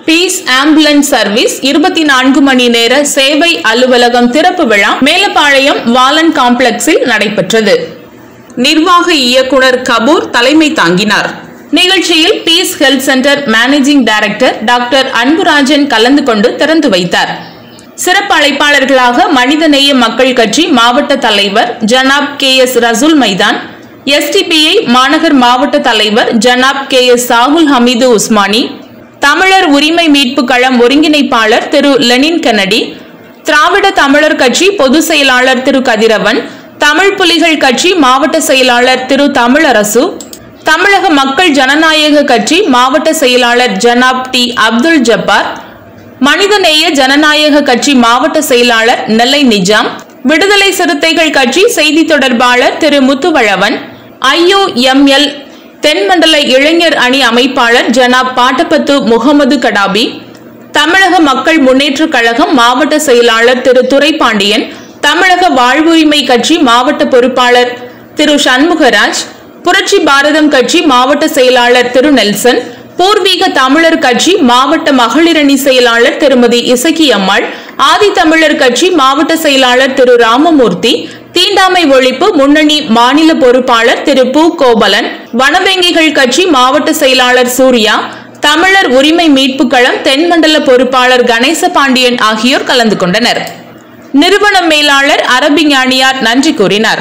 piece ambulance service இருபத்தி நான்கு மணி நேர சேவை அலுவலகம் திறப்பு விழா மேலப்பாளையம் வாலன் காம்ப்ளெக்ஸில் நடைபெற்றது நிர்வாக இயக்குனர் கபூர் தலைமை தாங்கினார் நிகழ்ச்சியில் Peace Health Centre managing director doctor Anburajan கலந்து கொண்டு திறந்து வைத்தார் சிறப்பு அழைப்பாளர்களாக மனிதநேய மக்கள் கட்சி மாவட்ட தலைவர் ஜனாப் K S Rasool Maidan SDPI மாநகர் மாவட்ட தலைவர் ஜனாப் கே எஸ் சாகுல் ஹமீது உஸ்மானி தமிழர் உரிமை மீட்பு களம் ஒருங்கிணைப்பாளர் திரு லெனின் கென்னடி திராவிட தமிழர் கட்சி பொதுச் செயலாளர் திரு கதிரவன் தமிழ் புலிகள் கட்சி மாவட்ட செயலாளர் திரு தமிழரசு தமிழக மக்கள் ஜனநாயக கட்சி மாவட்ட செயலாளர் ஜனாப் டி அப்துல் ஜப்பார் மனிதநேய ஜனநாயக கட்சி மாவட்ட செயலாளர் நெல்லை நிஜாம் விடுதலை சிறுத்தைகள் கட்சி செய்தி தொடர்பாளர் திரு முத்துவழவன் ஐயோஎம்எல் தென்மண்டல இளைஞர் அணி அமைப்பாளர் ஜனாப் பாட்டப்பத்து முகமது கடாபி தமிழக மக்கள் முன்னேற்றக் கழகம் மாவட்ட செயலாளர் திரு துரைபாண்டியன் தமிழக வாழ்வுரிமை கட்சி மாவட்ட பொறுப்பாளர் திரு சண்முகராஜ் புரட்சி பாரதம் கட்சி மாவட்ட செயலாளர் திரு நெல்சன் பூர்வீக தமிழர் கட்சி மாவட்ட மகளிரணி செயலாளர் திருமதி இசக்கி அம்மாள் ஆதித்தமிழர் கட்சி மாவட்ட செயலாளர் திரு ராமமூர்த்தி தீண்டாமை ஒழிப்பு முன்னணி மாநில பொறுப்பாளர் திரு பு கோபலன் வனவேங்கிகள் கட்சி மாவட்ட செயலாளர் சூர்யா தமிழர் உரிமை மீட்புக் களம் தென்மண்டல பொறுப்பாளர் கணேச பாண்டியன் ஆகியோர் கலந்து கொண்டனர் நிறுவன மேலாளர் அரபிஞானியார் நன்றி கூறினார்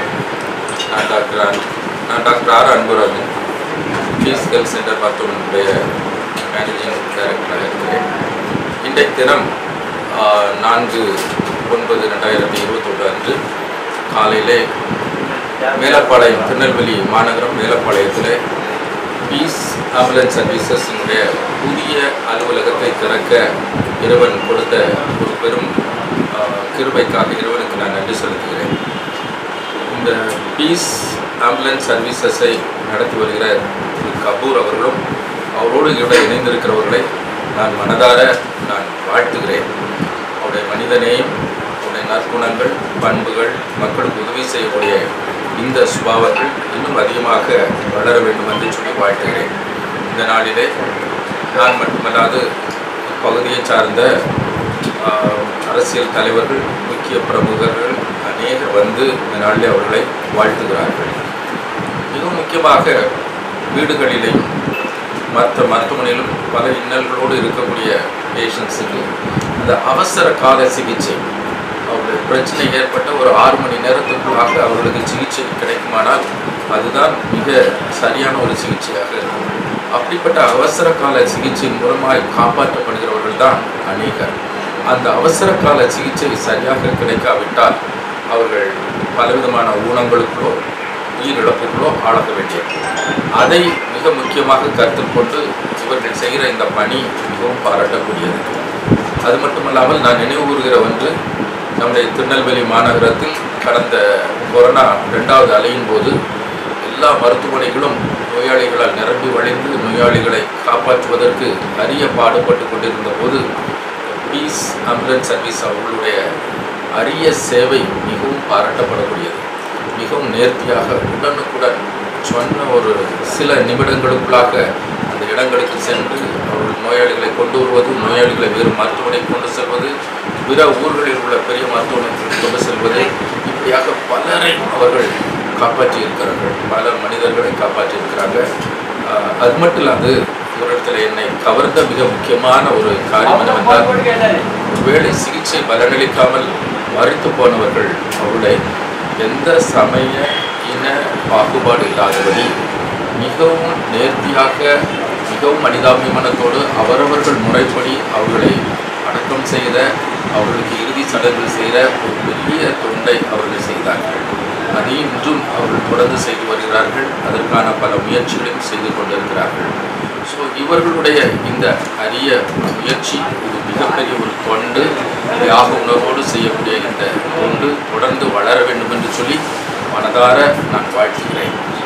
நான் டாக்டர் அன் நான் doctor R Anburajan Peace Health Centre மருத்துவமனையுடைய மேனேஜிங் டைரக்டராக இருக்கிறேன் இன்றைய தினம் ஆ, நான்கு ஒன்பது ரெண்டாயிரத்தி இருபத்தொன்று அன்று காலையிலே மேலப்பாளையம் திருநெல்வேலி மாநகரம் மேலப்பாளையத்தில் பீஸ் ஆம்புலன்ஸ் சர்வீசஸினுடைய புதிய அலுவலகத்தை திறக்க இறைவன் கொடுத்த ஒரு பெரும் ஆ, கிருபைக்காக இறைவனுக்கு நான் நன்றி செலுத்துகிறேன் இந்த பீஸ் ஆம்புலன்ஸ் சர்வீசஸை நடத்தி வருகிற திரு கபூர் அவர்களும் அவரோடு கூட இணைந்திருக்கிறவர்களை நான் மனதார நான் வாழ்த்துகிறேன் அவருடைய மனிதநேயம் அவருடைய நற்குணங்கள் பண்புகள் மக்களுக்கு உதவி செய்யக்கூடிய இந்த சுபாவங்கள் இன்னும் அதிகமாக வளர வேண்டும் என்று சொல்லி வாழ்த்துகிறேன் இந்த நாளிலே நான் மட்டுமல்லாது இப்பகுதியை சார்ந்த ஆஹ், அரசியல் தலைவர்கள் முக்கிய பிரமுகர்கள் அநேகர் வந்து இந்த நாளிலே அவர்களை வாழ்த்துகிறார்கள் மிகவும் முக்கியமாக வீடுகளிலேயும் மற்ற மருத்துவமனையிலும் பல இன்னல்களோடு இருக்கக்கூடிய பேஷண்ட்ஸுக்கு அந்த அவசர கால சிகிச்சை அவர்களுடைய பிரச்சனை ஏற்பட்ட ஒரு ஆறு மணி நேரத்துக்குள்ளாக அவர்களுக்கு சிகிச்சை கிடைக்குமானால் அதுதான் மிக சரியான ஒரு சிகிச்சையாக இருக்கும் அப்படிப்பட்ட அவசர கால சிகிச்சையின் மூலமாய் காப்பாற்றப்படுகிறவர்கள் தான் அநேகர் அந்த அவசர கால சிகிச்சை சரியாக கிடைக்காவிட்டால் அவர்கள் பலவிதமான ஊனங்களுக்கோ உயிரிழப்புகளோ ஆளாக வேண்டியது அதை மிக முக்கியமாக கருத்தில் கொண்டு இவர்கள் செய்கிற இந்த பணி மிகவும் பாராட்டக்கூடியது அது மட்டுமல்லாமல் நான் நினைவு கூறுகிற ஒன்று நம்முடைய திருநெல்வேலி மாநகரத்தில் கடந்த கொரோனா ரெண்டாவது அலையின் போது எல்லா மருத்துவமனைகளும் நோயாளிகளால் நிரம்பி வழிந்து நோயாளிகளை காப்பாற்றுவதற்கு அரிய பாடுபட்டு கொண்டிருந்த போது பீஸ் ஆம்புலன்ஸ் சர்வீஸ் அவர்களுடைய அரிய சேவை மிகவும் பாராட்டப்படக்கூடியது மிகவும் நேர்த்தியாக உடனுக்குடன் சொன்ன ஒரு சில நிமிடங்களுக்குள்ளாக அந்த இடங்களுக்கு சென்று அவர்கள் நோயாளிகளை கொண்டு வருவது நோயாளிகளை வேறு மருத்துவமனை கொண்டு செல்வது பிற ஊர்களில் உள்ள பெரிய மருத்துவமனைகளுக்கு கொண்டு செல்வது இப்படியாக பலரை அவர்கள் காப்பாற்றி இருக்கிறார்கள் பல மனிதர்களை காப்பாற்றி இருக்கிறாங்க ஆஹ் அது மட்டும் இல்லாது இவரிடத்தில் என்னை கவர்ந்த மிக முக்கியமான ஒரு காரியம் என்னவென்றால் ஒருவேளை சிகிச்சை பலனளிக்காமல் மறித்து போனவர்கள் அவருடைய எந்த சமய இன பாகுபாடு இல்லாதபடி மிகவும் நேர்த்தியாக மிகவும் மனிதாபிமானத்தோடு அவரவர்கள் முறைப்படி அவர்களை அடக்கம் செய்த அவர்களுக்கு இறுதி சடங்குகள் செய்த ஒரு பெரிய தொண்டை அவர்கள் செய்தார்கள் அதை இன்றும் அவர்கள் தொடர்ந்து செய்து வருகிறார்கள் அதற்கான பல முயற்சிகளையும் செய்து கொண்டிருக்கிறார்கள் ஸோ இவர்களுடைய இந்த அரிய முயற்சி இது மிகப்பெரிய ஒரு தொண்டு தியாக உணர்வோடு செய்யக்கூடிய இந்த தொண்டு தொடர்ந்து வளர வேண்டும் என்று சொல்லி மனதார நான் வாழ்த்துகிறேன்